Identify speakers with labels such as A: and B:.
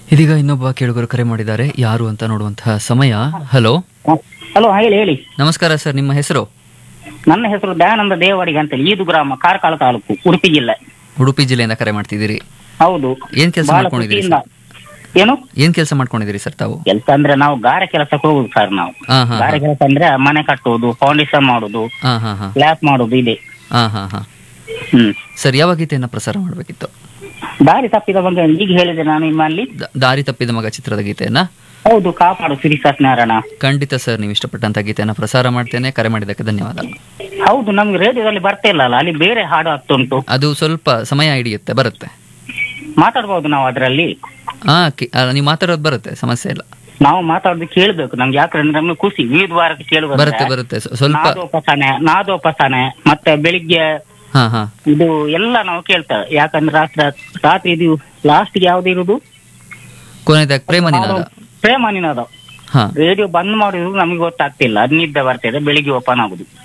A: ಇದೀಗ ಇನ್ನೊಬ್ಬ ಕೇಳುಗರು ಕರೆ ಮಾಡಿದ್ದಾರೆ ಯಾರು ಅಂತ ನೋಡುವಂತಹ ಸಮಯ ಹಲೋ
B: ಹಲೋ ಹೇಳಿ ಹೇಳಿ
A: ನಮಸ್ಕಾರ ಸರ್ ನಿಮ್ಮ ಹೆಸರು
B: ನನ್ನ ಹೆಸರು ದಯಾನಂದ ದೇವಡಿಗೆ ಅಂತೇಳಿ ಈದು ಗ್ರಾಮ ಕಾರ್ಕಳ ತಾಲೂಕು ಉಡುಪಿ ಜಿಲ್ಲೆ
A: ಉಡುಪಿ ಜಿಲ್ಲೆಯಿಂದ ಕರೆ ಮಾಡ್ತಿದ್ದೀರಿ
B: ಹೌದು
A: ಏನ್ ಕೆಲಸ
B: ಬಹಳ
A: ಮಾಡ್ಕೊಂಡಿದ್ದೀರಿ
B: ಖುಷಿಯಿಂದ ಏನು
A: ಏನ್ ಕೆಲಸ ಮಾಡ್ಕೊಂಡಿದ್ದೀರಿ ಸರ್ ತಾವು
B: ಕೆಲಸ ಅಂದ್ರೆ ನಾವು ಗಾರೆ ಕೆಲಸಕ್ಕೆ ಹೋಗುದು ಸರ್ ನಾವು
A: ಹಾ ಹಾ
B: ಗಾರೆ ಕೆಲಸ ಅಂದ್ರೆ ಮನೆ ಕಟ್ಟುವುದು ಫೌಂಡೇಶನ್ ಮಾಡುದು
A: ಹಾ ಹಾ ಹಾ
B: ಸ್ಲ್ಯಾಪ್ ಮಾಡುದು ಇದೆ
A: ಹಾ ಹಾ ಹಾ
B: ಹ್ಮ್
A: ಸರ್ ಯಾವ ಗೀತೆಯನ್ನ ಪ್ರಸಾರ ಮಾಡಬೇಕಿತ್ತು
B: ದಾರಿ ತಪ್ಪಿದ ಬಗ್ಗೆ ಈಗ ಹೇಳಿದೆ ನಾನು ನಿಮ್ಮಲ್ಲಿ
A: ದ- ದಾರಿ ತಪ್ಪಿದ ಮಗ ಚಿತ್ರದ ಗೀತೆಯನ್ನ
B: ಹೌದು ಕಾಪಾಡು ಸಿರಿ ಸತ್ಯನಾರಾಯಣ
A: ಖಂಡಿತ ಸರ್ ನೀವು ಇಷ್ಟಪಟ್ಟಂತ ಗೀತೆಯನ್ನ ಪ್ರಸಾರ ಮಾಡ್ತೇನೆ ಕರೆ ಮಾಡಿದ್ದಕ್ಕೆ ಧನ್ಯವಾದ
B: ಹೌದು ನಮ್ಗೆ ರೇಡಿಯೋದಲ್ಲಿ ಬರ್ತಾ ಇಲ್ಲ ಅಲ್ಲ ಅಲ್ಲಿ ಬೇರೆ ಹಾಡು ಆಗ್ತುಂಟು
A: ಅದು ಸ್ವಲ್ಪ ಸಮಯ ಹಿಡಿಯುತ್ತೆ ಬರುತ್ತೆ
B: ಮಾತಾಡ್ಬೋದು ನಾವು ಅದರಲ್ಲಿ
A: ಹಾ ಕಿ- ಆ, ನೀವು ಮಾತಾಡೋದು ಬರುತ್ತೆ ಸಮಸ್ಯೆ ಇಲ್ಲ
B: ನಾವು ಮಾತಾಡೋದು ಕೇಳ್ಬೇಕು ನಮ್ಗೆ ಯಾಕಂದ್ರೆ ನಮ್ಗೆ ಖುಷಿ ವಿವಿಧ ವಾರಕ್ಕೆ ಕೇಳುವ
A: ಬರುತ್ತೆ ಬರುತ್ತೆ ಸ್ವ- ಸ್ವಲ್ಪ
B: ನಾದೋಪಸಾನೆ ನಾದೋಪಸಾನೆ ಮತ್ತೆ ಬೆಳಿಗ್ಗೆ
A: ಹಾ ಹಾ
B: ಇದು ಎಲ್ಲ ನಾವು ಕೇಳ್ತೇವೆ ಯಾಕಂದ್ರೆ ರಾತ್ರಿ ರಾತ್ರಿ ಇದು ಲಾಸ್ಟ್ ಯಾವ್ದು ಇರುದು
A: ಕೊನೆಯದಾಗ ಪ್ರೇಮ ನಿನಾದ
B: ಪ್ರೇಮ ನಿನಾದ
A: ಹಾ
B: ರೇಡಿಯೋ ಬಂದ್ ಮಾಡಿದ್ರು ನಮಗೆ ಗೊತ್ತಾಗ್ತಿಲ್ಲ ಅದು ನಿದ್ದೆ ಬರ್ತಿದೆ ಬೆಳಿಗ್ಗೆ ಓಪನ್ ಆಗುದು